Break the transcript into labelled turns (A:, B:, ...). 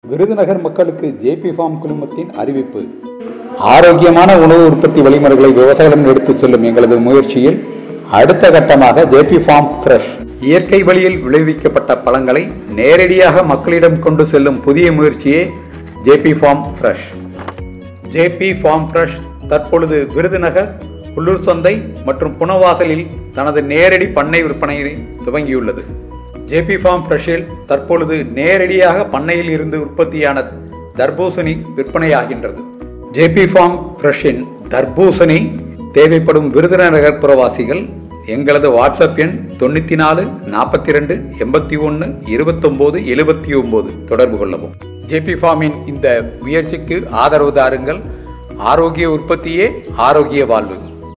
A: விருதுநகர் மக்களுக்கு JP form குழுமத்தின் அறிவிப்பு ஆரோக்கியமான உணவு உற்பத்தி வழிமுறைகளை விவசாயிகளிடம் எடுத்துச் செல்லும் எங்களது முயற்சியில் அடுத்த கட்டமாக ஜேபி ஃபார்ம் ஃப்ரெஷ் இயற்கை வழியில் விளைவிக்கப்பட்ட பழங்களை நேரடியாக மக்களிடம் கொண்டு செல்லும் புதிய முயற்சியே JP farm fresh JP farm fresh தற்பொழுது விருதுநகர் உள்ளூர் சந்தை மற்றும் புனவாசலில் தனது நேரடி பண்ணை விற்பனையை துவங்கியுள்ளது ஜேபி ஃபார்ம் ஃப்ரெஷ்ஷில் தற்பொழுது நேரடியாக பண்ணையில் இருந்து உற்பத்தியான தர்பூசணி விற்பனையாகின்றது ஜேபி ஃபார்ம் ஃப்ரெஷ்ஷின் தர்பூசணி தேவைப்படும் விருதுநகர் புறவாசிகள் எங்களது வாட்ஸ்அப் எண் தொண்ணூற்றி நாலு நாற்பத்தி ரெண்டு எண்பத்தி ஒன்று இருபத்தொம்போது எழுபத்தி ஒம்பது தொடர்பு கொள்ளவும் ஜேபி ஃபார்மின் இந்த முயற்சிக்கு ஆதரவு தாருங்கள் ஆரோக்கிய உற்பத்தியே ஆரோக்கிய வாழ்வு